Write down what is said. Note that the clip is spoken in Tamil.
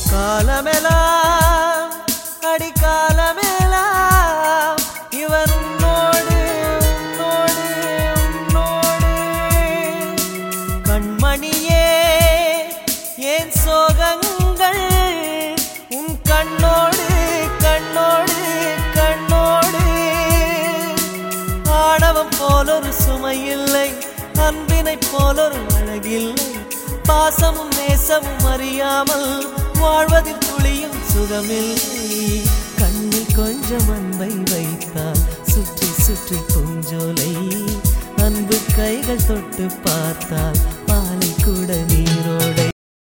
காலமெல்லாம் அடிக்காலமெல்லாம் இவன் உன்னோடு உன்னோடு உன்னோடு கண்மணியே ஏன் சோகங்கள் உன் கண்ணோடு கண்ணோடு கண்ணோடு ஆணவம் போலொரு சுமையில்லை அன்பினை போலொரு அழகில்லை பாசமும் நேசமும் அறியாமல் வாழ்வதில் துளியும் சுகமில்லை கண்ணில் கொஞ்சம் அன்பை வைத்தால் சுற்றி சுற்றி பூஞ்சோலை அன்பு கைகள் தொட்டு பார்த்தால்